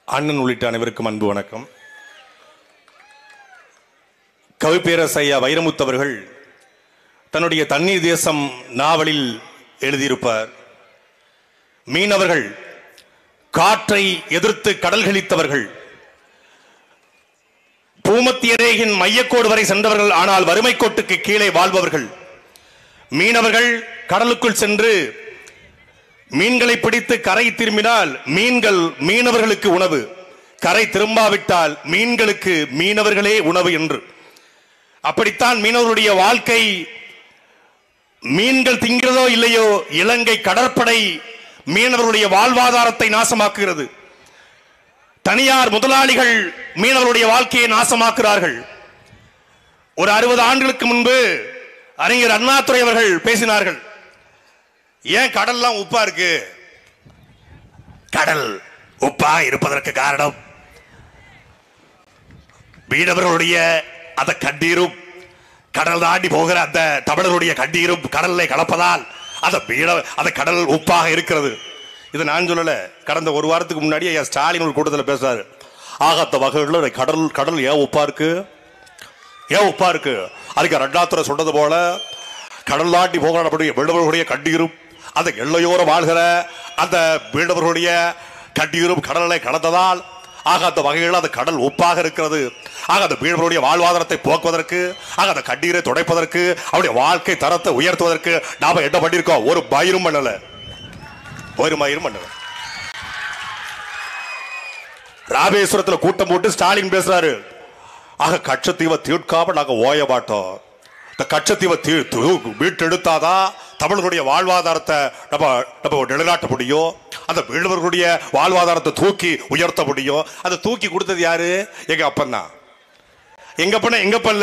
அண்ணன் உள்ளிட்ட அனைவருக்கும் அன்பு வணக்கம் கவிப்பேரரசு ஐயா வைரமுத்து அவர்கள் தன்னுடைய தண்ணீர் தேசம் நாவலில் எழுதியிருப்பார் மீனவர்கள் காற்றை எதிர்த்து கடல் கழித்தவர்கள் பூமத்திய ரேகின் மையக்கோடு வரை சென்றவர்கள் ஆனால் வறுமை கோட்டுக்கு கீழே வாழ்பவர்கள் மீனவர்கள் கடலுக்குள் சென்று மீன்களை பிடித்து கரை திரும்பினால் மீன்கள் மீனவர்களுக்கு உணவு கரை திரும்பாவிட்டால் மீன்களுக்கு மீனவர்களே உணவு என்று அப்படித்தான் மீனவர்களுடைய வாழ்க்கை மீன்கள் திங்கிறதோ இல்லையோ இலங்கை கடற்படை மீனவர்களுடைய வாழ்வாதாரத்தை நாசமாக்குகிறது தனியார் முதலாளிகள் மீனவர்களுடைய வாழ்க்கையை நாசமாக்குறார்கள் ஒரு அறுபது ஆண்டுகளுக்கு முன்பு அறிஞர் அண்ணாதுரை அவர்கள் பேசினார்கள் ஏன் கடல்லாம் உப்பா இருக்கு கடல் உப்பா இருப்பதற்கு காரணம் மீனவர்களுடைய அந்த கண்ணீரும் கடல் தாண்டி போகிற அந்த தமிழருடைய கண்ணீரும் கடல்ல கலப்பதால் அந்த மீன அந்த கடல் உப்பாக இருக்கிறது இது நான் சொல்லல கடந்த ஒரு வாரத்துக்கு முன்னாடி ஐயா ஸ்டாலின் ஒரு கூட்டத்தில் பேசுறாரு ஆகாத்த வகைகளில் கடல் கடல் ஏன் உப்பா இருக்கு ஏன் உப்பா இருக்கு அதுக்கு ரெண்டாத்துறை சொன்னது போல கடல் தாண்டி போகிற நம்முடைய மீனவர்களுடைய கண்ணீரும் அந்த எல்லையோர வாழ்கிற அந்த மீனவர்களுடைய கண்ணீரும் கடலை கடந்ததால் ஆக அந்த வகையில் அந்த கடல் உப்பாக இருக்கிறது ஆக அந்த மீனவர்களுடைய வாழ்வாதாரத்தை போக்குவதற்கு ஆக அந்த கண்ணீரை துடைப்பதற்கு அவருடைய வாழ்க்கை தரத்தை உயர்த்துவதற்கு நாம என்ன பண்ணியிருக்கோம் ஒரு பயிரும் பண்ணல ஒரு மயிரும் பண்ணல ராமேஸ்வரத்துல கூட்டம் போட்டு ஸ்டாலின் பேசுறாரு ஆக கச்சத்தீவை தீர்க்காம நாங்க ஓய மாட்டோம் இந்த கச்சத்தீவை தீ தூ- மீட்டெடுத்தாதான் தமிழர்களுடைய வாழ்வாதாரத்தை நம்ம நம்ம நிலைநாட்ட முடியும் அந்த மீனவர்களுடைய வாழ்வாதாரத்தை தூக்கி உயர்த்த முடியும் அதை தூக்கி கொடுத்தது யாரு எங்க அப்பன் தான் எங்க அப்பன எங்க அப்பல்ல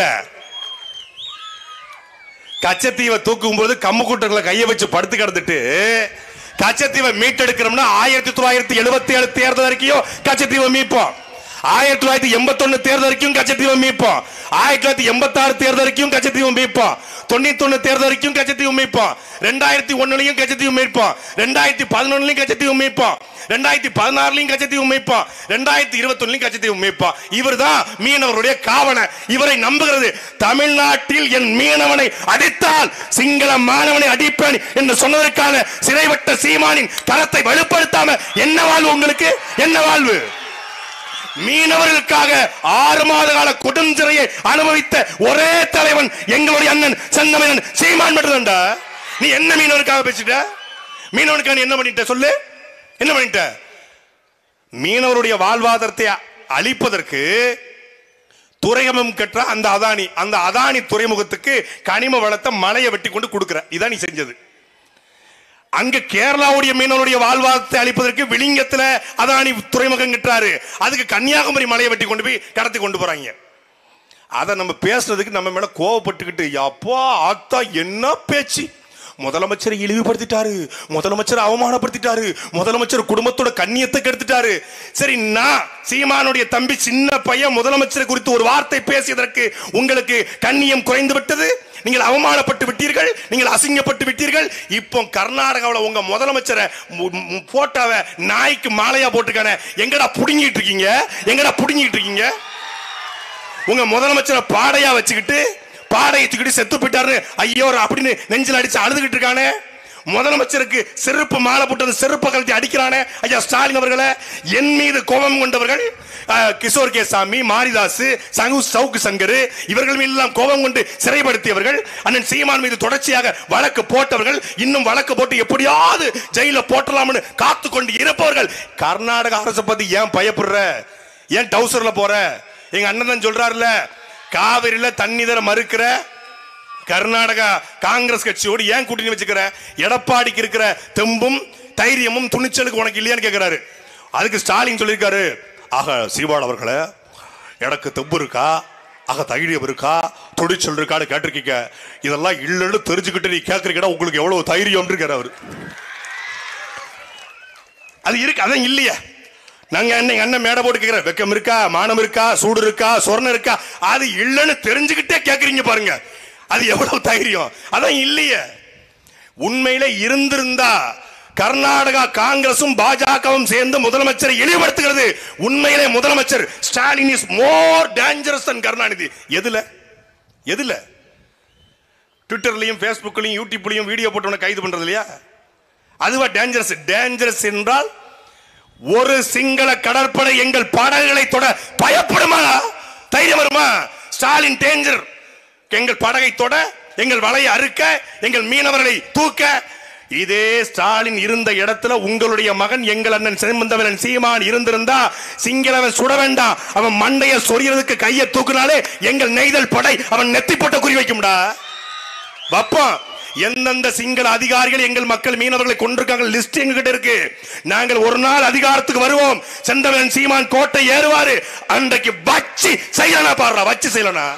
கச்சத்தீவை தூக்கும் போது கம்மு கூட்டங்களை கையை வச்சு படுத்து கிடந்துட்டு கச்சத்தீவை மீட்டெடுக்கிறோம்னா ஆயிரத்தி தொள்ளாயிரத்தி எழுபத்தி ஏழு தேர்தல் வரைக்கும் கச்சத்தீவை மீட்போம் ஆயிரத்தி தொள்ளாயிரத்தி எண்பத்தொன்னு தேர்தல் வரைக்கும் கச்சத்தீவை மீட்போம் ஆயிரத்தி தொள்ளாயிரத்தி எண்பத்தி ஆறு தேர்தல் வரைக்கும் கச்சத்தீவை மீட்போம் தொண்ணூத்தி ஒண்ணு தேர்தல் வரைக்கும் கச்சத்தீவு மீட்போம் ரெண்டாயிரத்தி ஒண்ணுலயும் கச்சத்தீவு மீட்போம் ரெண்டாயிரத்தி பதினொன்னுலயும் கச்சத்தீவு மீட்போம் ரெண்டாயிரத்தி பதினாறுலயும் கச்சத்தீவு மீட்போம் ரெண்டாயிரத்தி இருபத்தி ஒண்ணுலயும் கச்சத்தீவு மீட்போம் இவர் தான் மீனவருடைய காவன இவரை நம்புகிறது தமிழ்நாட்டில் என் மீனவனை அடித்தால் சிங்கள மாணவனை அடிப்பேன் என்று சொன்னதற்கான சிறைவட்ட சீமானின் தரத்தை வலுப்படுத்தாம என்ன வாழ்வு உங்களுக்கு என்ன வாழ்வு மீனவர்களுக்காக ஆறு மாத கால கொடுஞ்சிறையை அனுபவித்த ஒரே தலைவன் எங்களுடைய அண்ணன் செந்தமனன் சீமான் மட்டும்தான்டா நீ என்ன மீனவனுக்காக பேசிட்ட மீனவனுக்காக நீ என்ன பண்ணிட்ட சொல்லு என்ன பண்ணிட்ட மீனவருடைய வாழ்வாதாரத்தை அழிப்பதற்கு துறைமுகம் கற்ற அந்த அதானி அந்த அதானி துறைமுகத்துக்கு கனிம வளத்தை மலையை வெட்டி கொண்டு கொடுக்குற இதான் நீ செஞ்சது அங்க கேரளாவுடைய மீனவருடைய வாழ்வாதாரத்தை அளிப்பதற்கு விளிங்கத்துல அதானி துறைமுகம் கட்டுறாரு அதுக்கு கன்னியாகுமரி மலையை வெட்டி கொண்டு போய் கடத்தி கொண்டு போறாங்க அதை நம்ம பேசுறதுக்கு நம்ம மேல கோவப்பட்டுக்கிட்டு அப்பா ஆத்தா என்ன பேச்சு முதலமைச்சரை இழிவுபடுத்திட்டாரு முதலமைச்சர் அவமானப்படுத்திட்டாரு முதலமைச்சர் குடும்பத்தோட கண்ணியத்தை கெடுத்துட்டாரு சரி நான் சீமானுடைய தம்பி சின்ன பையன் முதலமைச்சரை குறித்து ஒரு வார்த்தை பேசியதற்கு உங்களுக்கு கண்ணியம் குறைந்து விட்டது நீங்கள் அவமானப்பட்டு விட்டீர்கள் நீங்கள் அசிங்கப்பட்டு விட்டீர்கள் இப்போ கர்நாடகாவில் உங்க முதலமைச்சரை மு- மு- போட்டோவை நாய்க்கு மாலையா போட்டுக்கானே எங்கடா புடுங்கிட்டு இருக்கீங்க எங்கடா புடுங்கிட்டு இருக்கீங்க உங்க முதலமைச்சரை பாடையா வச்சுக்கிட்டு பாடை வச்சுக்கிட்டு செத்து போயிட்டாரு ஐயோ அப்படின்னு நெஞ்சில் அடிச்சு அழுதுகிட்டு இருக்கானே முதலமைச்சருக்கு செருப்பு மாலை போட்டு அந்த செருப்பை கழட்டி அடிக்கிறானே ஐயா ஸ்டாலின் அவர்களை என் மீது கோபம் கொண்டவர்கள் அஹ், கிஷோர் கே சாமி மாரிதாஸ் சங்கு சவுக்கு சங்கர் இவர்கள் மீது எல்லாம் கோபம் கொண்டு சிறைப்படுத்தியவர்கள் அண்ணன் சீமான் மீது தொடர்ச்சியாக வழக்கு போட்டவர்கள் இன்னும் வழக்கு போட்டு எப்படியாவது ஜெயில போட்டலாம்னு காத்து கொண்டு இருப்பவர்கள் கர்நாடக அரசை பத்தி ஏன் பயப்படுற ஏன் டவுசர்ல போற எங்க அண்ணன் தான் சொல்றாருல காவிரியில தண்ணி தர மறுக்கிற கர்நாடகா காங்கிரஸ் கட்சியோடு ஏன் கூட்டணி வச்சுக்கிற எடப்பாடிக்கு இருக்கிற தெம்பும் தைரியமும் துணிச்சலுக்கு உனக்கு இல்லையான்னு கேட்கிறாரு அதுக்கு ஸ்டாலின் சொல்லியிருக்காரு ஆக சீவாள் அவர்களே எனக்கு தெம்பு இருக்கா ஆக தைரியம் இருக்கா துணிச்சல் இருக்கான்னு கேட்டிருக்கீங்க இதெல்லாம் இல்லைன்னு தெரிஞ்சுக்கிட்டு நீ கேட்கறீங்கன்னா உங்களுக்கு எவ்வளவு தைரியம் இருக்காரு அவரு அது இருக்கு அதான் இல்லையே நாங்க என்ன எங்க அண்ணன் மேடை போட்டு கேக்குற வெக்கம் இருக்கா மானம் இருக்கா சூடு இருக்கா சொர்ணம் இருக்கா அது இல்லைன்னு தெரிஞ்சுக்கிட்டே கேக்குறீங்க பாருங்க அது எவ்வளவு தைரியம் அதான் இல்லையே உண்மையில இருந்திருந்தா கர்நாடகா காங்கிரசும் பாஜகவும் சேர்ந்து முதலமைச்சரை இழிவுபடுத்துகிறது உண்மையிலே முதலமைச்சர் ஸ்டாலின் இஸ் மோர் டேஞ்சரஸ் தன் கருணாநிதி எதுல எதுல ட்விட்டர்லயும் ஃபேஸ்புக்லயும் யூடியூப்லயும் வீடியோ போட்டு உன்னை கைது பண்றது இல்லையா அதுவா டேஞ்சரஸ் டேஞ்சரஸ் என்றால் ஒரு சிங்கள கடற்படை எங்கள் படகுகளை தொட பயப்படுமா தைரியம் வருமா ஸ்டாலின் டேஞ்சர் எங்கள் படகை தொட எங்கள் வலையை அறுக்க எங்கள் மீனவர்களை தூக்க இதே ஸ்டாலின் இருந்த இடத்துல உங்களுடைய மகன் எங்கள் அண்ணன் செம்மந்தவன் சீமான் இருந்திருந்தா சிங்களவன் சுட வேண்டாம் அவன் மண்டைய சொரியறதுக்கு கையை தூக்குனாலே எங்கள் நெய்தல் படை அவன் நெத்தி போட்ட குறி வைக்கும்டா வப்போம் எந்தெந்த சிங்கள அதிகாரிகள் எங்கள் மக்கள் மீனவர்களை கொண்டிருக்காங்க லிஸ்ட் எங்க கிட்ட இருக்கு நாங்கள் ஒரு நாள் அதிகாரத்துக்கு வருவோம் செந்தவன் சீமான் கோட்டை ஏறுவாரு அன்றைக்கு வச்சு செய்யலனா பாடுறா வச்சு செய்யலனா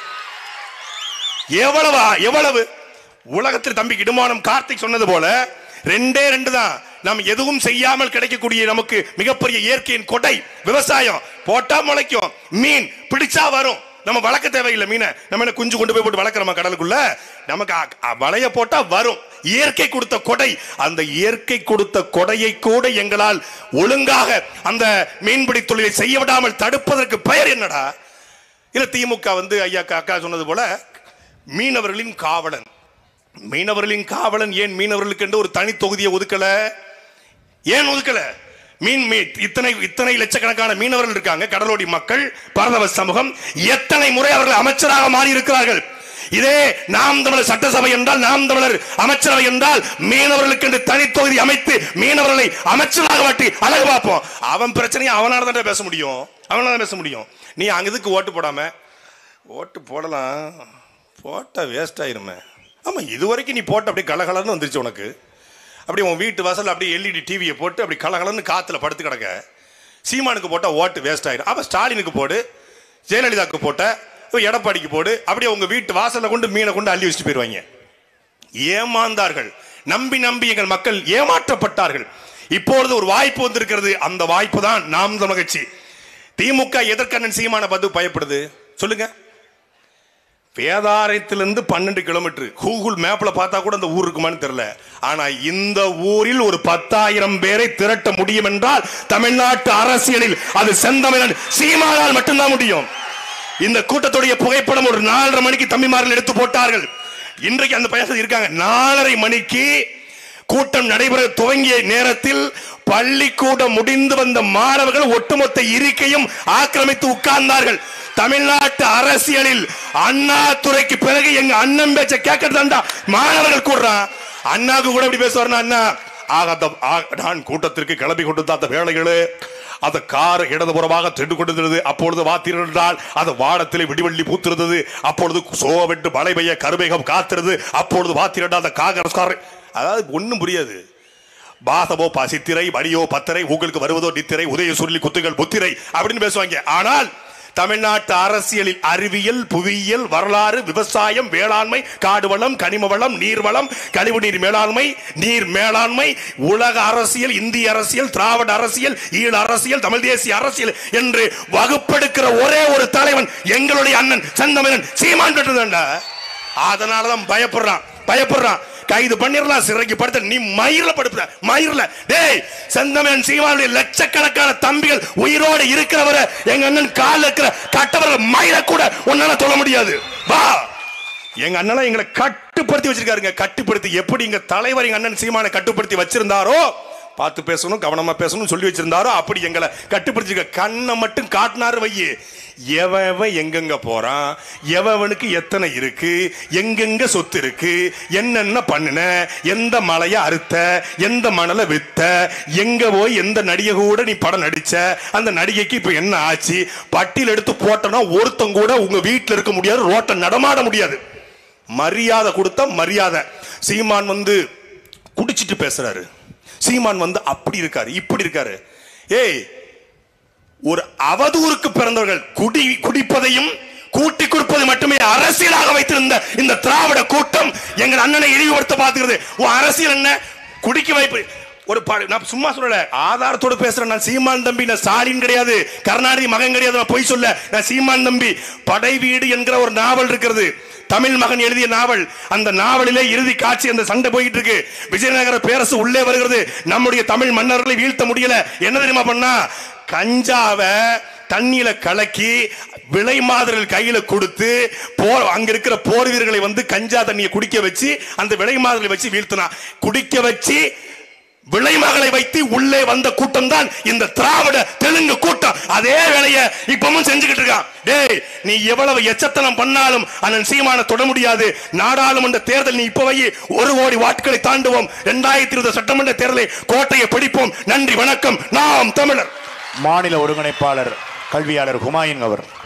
எவ்வளவா எவ்வளவு உலகத்தில் தம்பி இடுமானம் கார்த்திக் சொன்னது போல ரெண்டே ரெண்டு தான் நாம் எதுவும் செய்யாமல் கிடைக்கக்கூடிய நமக்கு மிகப்பெரிய இயற்கையின் கொடை விவசாயம் போட்டா முளைக்கும் மீன் பிடிச்சா வரும் நம்ம வளர்க்க தேவையில்லை மீனை நம்ம என்ன குஞ்சு கொண்டு போய் போட்டு வளர்க்குறோமா கடலுக்குள்ள நமக்கு அ- அ- வலைய போட்டா வரும் இயற்கை கொடுத்த கொடை அந்த இயற்கை கொடுத்த கொடையை கூட எங்களால் ஒழுங்காக அந்த மீன்பிடி தொழிலை செய்ய விடாமல் தடுப்பதற்கு பெயர் என்னடா இல்ல திமுக வந்து ஐயா அக்கா- அக்கா சொன்னது போல மீனவர்களின் காவலன் மீனவர்களின் காவலன் ஏன் மீனவர்களுக்கு என்று ஒரு தனி தொகுதியை ஒதுக்கல ஏன் ஒதுக்கல மீன் மீ- இத்தனை இத்தனை லட்சக்கணக்கான மீனவர்கள் இருக்காங்க கடலோடி மக்கள் பரதவ சமூகம் எத்தனை முறை அவர்கள் அமைச்சராக மாறி இருக்கிறார்கள் இதே நாம் தமிழர் சட்டசபை என்றால் நாம் தமிழர் அமைச்சரவை என்றால் மீனவர்களுக்கு என்று தனி தொகுதி அமைத்து மீனவர்களை அமைச்சராக மாட்டி அழகு பார்ப்போம் அவன் பிரச்சனையை அவனால தான் பேச முடியும் அவனால தான் பேச முடியும் நீ அங்க இதுக்கு ஓட்டு போடாம ஓட்டு போடலாம் போட்டா வேஸ்ட் ஆயிருமே ஆமா இது வரைக்கும் நீ போட்ட அப்படியே கலகலன்னு வந்துருச்சு உனக்கு அப்படியே உன் வீட்டு வாசல்ல அப்படியே எல்இடி டிவியை போட்டு அப்படி கலகலன்னு காத்துல படுத்து கிடக்க சீமானுக்கு போட்டா ஓட்டு வேஸ்ட் ஆயிடும் அப்ப ஸ்டாலினுக்கு போடு ஜெயலலிதாவுக்கு போட்ட இப்ப எடப்பாடிக்கு போடு அப்படியே உங்க வீட்டு வாசல்ல கொண்டு மீனை கொண்டு அள்ளி வச்சுட்டு போயிருவாங்க ஏமாந்தார்கள் நம்பி நம்பி எங்கள் மக்கள் ஏமாற்றப்பட்டார்கள் இப்பொழுது ஒரு வாய்ப்பு வந்திருக்கிறது அந்த வாய்ப்பு தான் நாம் தமிழ் கட்சி திமுக எதற்கண்ணன் சீமான பார்த்து பயப்படுது சொல்லுங்க வேதாரயத்திலிருந்து பன்னெண்டு கிலோமீட்டர் கூகுள் மேப்ல பார்த்தா கூட அந்த ஊர் இருக்குமான்னு தெரியல ஆனா இந்த ஊரில் ஒரு பத்தாயிரம் பேரை திரட்ட முடியும் என்றால் தமிழ்நாட்டு அரசியலில் அது செந்தமிழன் சீமானால் மட்டும்தான் முடியும் இந்த கூட்டத்துடைய புகைப்படம் ஒரு நாலரை மணிக்கு தம்பிமார்கள் எடுத்து போட்டார்கள் இன்றைக்கு அந்த பையன் இருக்காங்க நாலரை மணிக்கு கூட்டம் நடைபெற துவங்கிய நேரத்தில் பள்ளிக்கூடம் முடிந்து வந்த மாணவர்கள் ஒட்டுமொத்த இருக்கையும் ஆக்கிரமித்து உட்கார்ந்தார்கள் தமிழ்நாட்டு அரசியலில் அண்ணா துறைக்கு பிறகு எங்க அண்ணன் பேச்ச கேட்கறதா மாணவர்கள் கூடுறான் அண்ணாக்கு கூட இப்படி பேசுவார்னா அண்ணா ஆக அந்த ஆ- நான் கூட்டத்திற்கு கிளம்பி கொண்டு அந்த வேலைகளே அந்த கார் இடதுபுறமாக சென்று கொண்டிருந்தது அப்பொழுது வாத்திரர் என்றால் அது வானத்திலே விடிவெள்ளி பூத்திருந்தது அப்பொழுது சோவென்று மழை பெய்ய கருமேகம் காத்திருந்தது அப்பொழுது வாத்திரண்டா அந்த காங்கிரஸ் கார் அதாவது ஒண்ணும் புரியாது பாசமோ பசித்திரை மணியோ பத்தரை உங்களுக்கு வருவதோ நித்திரை உதய சொல்லி குத்துகள் புத்திரை அப்படின்னு பேசுவாங்க ஆனால் தமிழ்நாட்டு அரசியலில் அறிவியல் புவியியல் வரலாறு விவசாயம் வேளாண்மை காடு வளம் கனிம வளம் நீர் வளம் கழிவு நீர் மேலாண்மை நீர் மேலாண்மை உலக அரசியல் இந்திய அரசியல் திராவிட அரசியல் ஈழ அரசியல் தமிழ் தேசிய அரசியல் என்று வகுப்பெடுக்கிற ஒரே ஒரு தலைவன் எங்களுடைய அண்ணன் செந்தமிழன் சீமான் பெற்றதுண்டா அதனாலதான் பயப்படுறான் பயப்படுறான் கைது பண்ணிடலாம் சிறைக்கு படுத்த நீ மயிரில் படுப்புற மயிரில் டேய் செந்தமிழன் சீமானுடைய லட்சக்கணக்கான தம்பிகள் உயிரோடு இருக்கிறவரை எங்க அண்ணன் கால இருக்கிற கட்டவர்கள் மயில கூட உன்னால சொல்ல முடியாது வா எங்க அண்ணன் எங்களை கட்டுப்படுத்தி வச்சிருக்காருங்க கட்டுப்படுத்தி எப்படி எங்க தலைவர் எங்க அண்ணன் சீமானை கட்டுப்படுத்தி வச்சிருந்தாரோ பார்த்து பேசணும் கவனமா பேசணும் சொல்லி வச்சிருந்தாரோ அப்படி எங்களை கட்டுப்படுத்திருக்க கண்ணை மட்டும் காட்டினாரு வையே எவன் எவன் எங்கெங்க போறான் எவனுக்கு எத்தனை இருக்கு எங்கெங்க சொத்து இருக்கு என்னென்ன பண்ணுன எந்த மலைய அறுத்த எந்த மணலை வித்த எங்க போய் எந்த நடிகை கூட நீ படம் நடிச்ச அந்த நடிகைக்கு இப்ப என்ன ஆச்சு பட்டியல் எடுத்து போட்டனா ஒருத்தன் கூட உங்க வீட்டுல இருக்க முடியாது ரோட்டை நடமாட முடியாது மரியாதை கொடுத்தா மரியாதை சீமான் வந்து குடிச்சிட்டு பேசுறாரு சீமான் வந்து அப்படி இருக்காரு இப்படி இருக்காரு ஏய் ஒரு அவதூறுக்கு பிறந்தவர்கள் குடி குடிப்பதையும் கூட்டி கொடுப்பது மட்டுமே அரசியலாக வைத்திருந்த இந்த திராவிட கூட்டம் எங்கள் அண்ணனை இழிவுபடுத்த பார்த்துக்கிறது உன் அரசியல் என்ன குடிக்க வைப்பு ஒரு பாடு நான் சும்மா சொல்லல ஆதாரத்தோட பேசுறேன் நான் சீமான் தம்பி நான் ஸ்டாலின் கிடையாது கருணாநிதி மகன் கிடையாது நான் பொய் சொல்ல நான் சீமான் தம்பி படை வீடு என்கிற ஒரு நாவல் இருக்கிறது தமிழ் மகன் எழுதிய நாவல் அந்த நாவலிலே இறுதி காட்சி அந்த சண்டை போயிட்டு இருக்கு விஜயநகர பேரரசு உள்ளே வருகிறது நம்முடைய தமிழ் மன்னர்களை வீழ்த்த முடியல என்ன தெரியுமா பண்ணா கஞ்சாவை தண்ணியில கலக்கி விலை மாதிரிகள் கையில கொடுத்து போர் அங்க இருக்கிற போர் வீரர்களை வந்து கஞ்சா தண்ணியை குடிக்க வச்சு அந்த விலை மாதிரிகளை வச்சு வீழ்த்தினா குடிக்க வச்சு விளைமகளை வைத்து உள்ளே வந்த கூட்டம் தான் இந்த திராவிட தெலுங்கு கூட்டம் அதே வேலையை இப்பவும் செஞ்சுக்கிட்டு இருக்கான் டேய் நீ எவ்வளவு எச்சத்தனம் பண்ணாலும் அண்ணன் சீமான தொட முடியாது நாடாளுமன்ற தேர்தல் நீ இப்ப வை ஒரு கோடி வாட்களை தாண்டுவோம் இரண்டாயிரத்தி இருபது சட்டமன்ற தேர்தலை கோட்டையை பிடிப்போம் நன்றி வணக்கம் நாம் தமிழர் மாநில ஒருங்கிணைப்பாளர் கல்வியாளர் ஹுமாயூன் அவர்